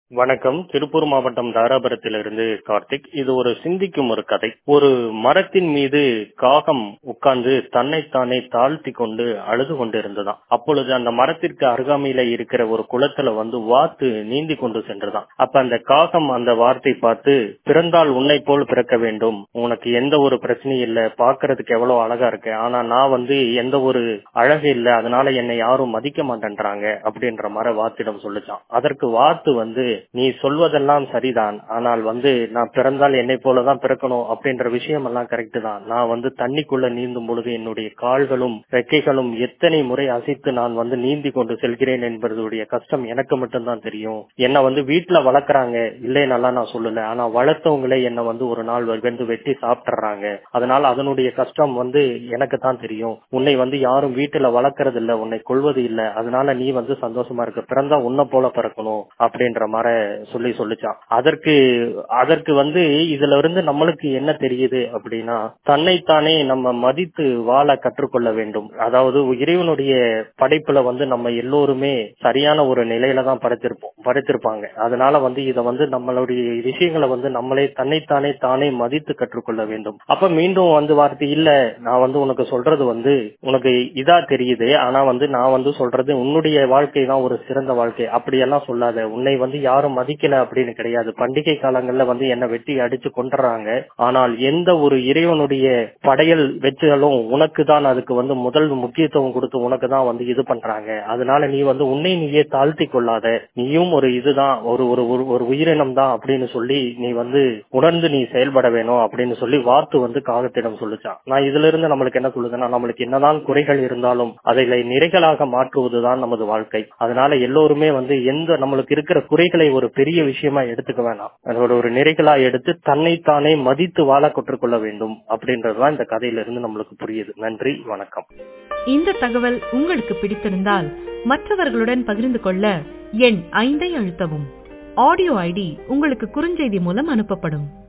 வணக்கம் திருப்பூர் மாவட்டம் தாராபுரத்திலிருந்து கார்த்திக் இது ஒரு சிந்திக்கும் ஒரு கதை ஒரு மரத்தின் மீது காகம் உட்கார்ந்து தன்னைத்தானே தாழ்த்தி கொண்டு அழுது கொண்டிருந்ததாம் அப்பொழுது அந்த மரத்திற்கு அருகாமையில இருக்கிற ஒரு குளத்துல வந்து வாத்து நீந்தி கொண்டு சென்றதாம் அப்ப அந்த காகம் அந்த வார்த்தை பார்த்து பிறந்தால் உன்னை போல் பிறக்க வேண்டும் உனக்கு எந்த ஒரு பிரச்சனையும் இல்ல பாக்குறதுக்கு எவ்வளவு அழகா இருக்கு ஆனா நான் வந்து எந்த ஒரு அழகு இல்ல அதனால என்னை யாரும் மதிக்க மாட்டேன்றாங்க அப்படின்ற மாதிரி வாத்திடம் சொல்லுச்சான் அதற்கு வாத்து வந்து நீ சொல்வதெல்லாம் சரிதான் ஆனால் வந்து நான் பிறந்தால் என்னை போலதான் பிறக்கணும் அப்படின்ற விஷயம் எல்லாம் கரெக்ட் தான் நான் வந்து தண்ணிக்குள்ள நீந்தும் பொழுது என்னுடைய கால்களும் ரெக்கைகளும் எத்தனை முறை அசைத்து நான் வந்து நீந்தி கொண்டு செல்கிறேன் என்பதுடைய கஷ்டம் எனக்கு மட்டும்தான் தெரியும் என்ன வந்து வீட்டுல வளர்க்குறாங்க இல்லைனாலாம் நான் சொல்லல ஆனா வளர்த்தவங்களே என்ன வந்து ஒரு நாள் வந்து வெட்டி சாப்பிட்டுறாங்க அதனால அதனுடைய கஷ்டம் வந்து எனக்கு தான் தெரியும் உன்னை வந்து யாரும் வீட்டுல வளர்க்கறது இல்ல உன்னை கொள்வது இல்ல அதனால நீ வந்து சந்தோஷமா இருக்க பிறந்தா உன்னை போல பிறக்கணும் அப்படின்ற மாதிரி சொல்லி சொல்லிச்சான் அதற்கு அதற்கு வந்து இதுல இருந்து நம்மளுக்கு என்ன தெரியுது அப்படின்னா தன்னைத்தானே நம்ம மதித்து வாழ கற்றுக்கொள்ள வேண்டும் அதாவது இறைவனுடைய படைப்புல வந்து நம்ம எல்லோருமே சரியான ஒரு நிலையில தான் படைத்திருப்போம் படைத்திருப்பாங்க அதனால வந்து இத வந்து நம்மளுடைய விஷயங்களை வந்து நம்மளே தன்னைத்தானே தானே மதித்து கற்றுக்கொள்ள வேண்டும் அப்ப மீண்டும் வந்து வார்த்தை இல்ல நான் வந்து உனக்கு சொல்றது வந்து உனக்கு இதா தெரியுது ஆனா வந்து நான் வந்து சொல்றது உன்னுடைய வாழ்க்கை தான் ஒரு சிறந்த வாழ்க்கை அப்படியெல்லாம் சொல்லாத உன்னை வந்து யாரும் மதிக்கல அப்படின்னு கிடையாது பண்டிகை காலங்கள்ல வந்து என்ன வெட்டி அடிச்சு கொண்டுறாங்க ஆனால் எந்த ஒரு இறைவனுடைய படையல் வச்சாலும் உனக்கு தான் அதுக்கு வந்து முதல் முக்கியத்துவம் கொடுத்து உனக்கு தான் வந்து இது பண்றாங்க அதனால நீ வந்து உன்னை நீயே தாழ்த்தி கொள்ளாத நீயும் ஒரு இதுதான் ஒரு ஒரு ஒரு உயிரினம் தான் அப்படின்னு சொல்லி நீ வந்து உணர்ந்து நீ செயல்பட வேணும் அப்படின்னு சொல்லி வார்த்து வந்து காகத்திடம் சொல்லிச்சான் நான் இதுல இருந்து நம்மளுக்கு என்ன சொல்லுதுன்னா நம்மளுக்கு என்னதான் குறைகள் இருந்தாலும் அதை நிறைகளாக மாற்றுவதுதான் நமது வாழ்க்கை அதனால எல்லோருமே வந்து எந்த நம்மளுக்கு இருக்கிற குறைகளை ஒரு பெரிய விஷயமா எடுத்துக்க வேணாம் அதோட ஒரு நிறைகளா எடுத்து தன்னைத்தானே மதித்து வாழ கற்றுக்கொள்ள வேண்டும் அப்படின்றதுதான் இந்த கதையில இருந்து நம்மளுக்கு புரியுது நன்றி வணக்கம் இந்த தகவல் உங்களுக்கு பிடித்திருந்தால் மற்றவர்களுடன் பகிர்ந்து கொள்ள எண் ஐந்தை அழுத்தவும் ஆடியோ ஐடி உங்களுக்கு குறுஞ்செய்தி மூலம் அனுப்பப்படும்